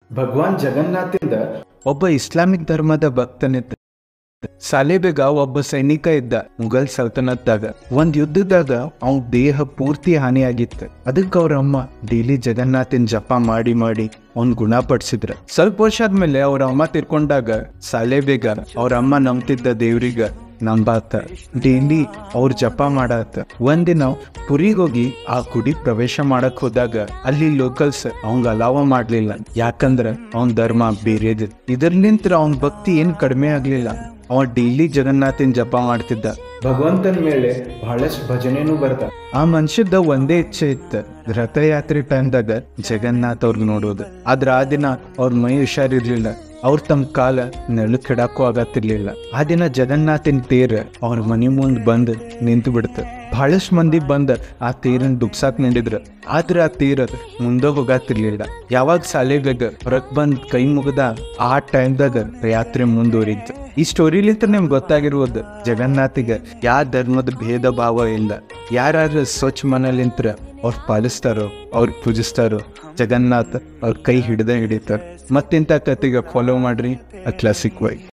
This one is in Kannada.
ಭಗವಾನ್ ಜಗನ್ನಾಥಿಂದ ಒಬ್ಬ ಇಸ್ಲಾಮಿಕ್ ಧರ್ಮದ ಭಕ್ತನಿದ್ದ ಸಾಲೇಬೇಗ ಒಬ್ಬ ಸೈನಿಕ ಇದ್ದ ಮುಘಲ್ ಸಲ್ತನತ್ದಾಗ ಒಂದ್ ಯುದ್ಧದಾಗ ಅವನ್ ದೇಹ ಪೂರ್ತಿ ಹಾನಿಯಾಗಿತ್ತು ಅದಕ್ಕೆ ಅವ್ರ ಅಮ್ಮ ಡೈಲಿ ಜಗನ್ನಾಥಿನ ಜಪ ಮಾಡಿ ಮಾಡಿ ಅವ್ನ್ ಗುಣಪಡಿಸಿದ್ರ ಸ್ವಲ್ಪ ವರ್ಷ ಆದ್ಮೇಲೆ ಅವ್ರ ಅಮ್ಮ ತಿರ್ಕೊಂಡಾಗ ಸಾಲೇಬೇಗ ಅವ್ರ ಅಮ್ಮ ನಂಬ್ತಿದ್ದ ದೇವ್ರಿಗ ನಂಬಾತ ಡೈಲಿ ಅವ್ರ ಜಪ ಮಾಡಾತ ಒಂದಿನ ಪುರಿಗೋಗಿ ಆ ಗುಡಿ ಪ್ರವೇಶ ಮಾಡಕ್ ಹೋದಾಗ ಅಲ್ಲಿ ಲೋಕಲ್ಸ್ ಅವಂಗ ಅಲಾವ ಮಾಡ್ಲಿಲ್ಲ ಯಾಕಂದ್ರ ಅವನ್ ಧರ್ಮ ಬೇರೆದ್ ಇದರ್ಲಿಂತ್ರ ಅವನ್ ಭಕ್ತಿ ಏನ್ ಕಡಿಮೆ ಆಗ್ಲಿಲ್ಲ ಅವ ಡೈಲಿ ಜಗನ್ನಾಥಿನ ಜಪ ಮಾಡ್ತಿದ್ದ ಭಗವಂತನ ಮೇಲೆ ಬಹಳಷ್ಟು ಭಜನೆನೂ ಬರ್ತಾವ ಆ ಮನುಷ್ಯದ ಒಂದೇ ಇಚ್ಛೆ ಇತ್ತು ರಥಯಾತ್ರೆ ಟೈಮ್ದಾಗ ಜಗನ್ನಾಥ್ ಅವ್ರಿಗೆ ನೋಡೋದು ಆದ್ರ ಆ ದಿನ ಅವ್ರ ಮೈ ಹುಷಾರಿರ್ಲಿಲ್ಲ ಅವ್ರ ತಮ್ಮ ಕಾಲ ನೆಲಕ್ಕಿಡಕ್ಕೂ ಆಗತ್ತಿರ್ಲಿಲ್ಲ ಆ ದಿನ ಜಗನ್ನಾಥಿನ ತೇರ್ ಅವ್ರ ಮನೆ ಮುಂದ್ ಬಂದ್ ನಿಂತು ಬಿಡ್ತ ಬಹಳಷ್ಟು ಮಂದಿ ಬಂದ ಆ ತೇರನ್ ದುಗ್ಸಾಕ್ ನಿಂದಿದ್ರ ಆದ್ರ ಆ ತೇರ ಮುಂದೆ ಹೋಗಾತಿರ್ಲಿಲ್ಲ ಯಾವಾಗ ಸಾಲೆಬೇಗ ಹೊರಗ್ ಬಂದ್ ಕೈ ಮುಗದ ಆ ಟೈಮ್ದಾಗ ಯಾತ್ರೆ ಮುಂದುವರಿತು ಈ ಸ್ಟೋರಿಲಿಂತ ನಿಮ್ಗೆ ಗೊತ್ತಾಗಿರ್ಬೋದು ಜಗನ್ನಾಥಿಗ ಯಾವ ಧರ್ಮದ ಭೇದ ಭಾವ ಇಲ್ಲ ಯಾರು ಸ್ವಚ್ಛ ಮನಲಿಂತ್ರ ಅವ್ರು ಪಾಲಿಸ್ತಾರೋ ಅವ್ರು ಪೂಜಿಸ್ತಾರೋ ಜಗನ್ನಾಥ್ ಅವ್ರ ಕೈ ಹಿಡ್ದ ಹಿಡಿತಾರ ಮತ್ತಿಂತ ಕತೆಗೆ ಫಾಲೋ ಮಾಡ್ರಿ ಅ ಕ್ಲಾಸಿಕ್ ವೈ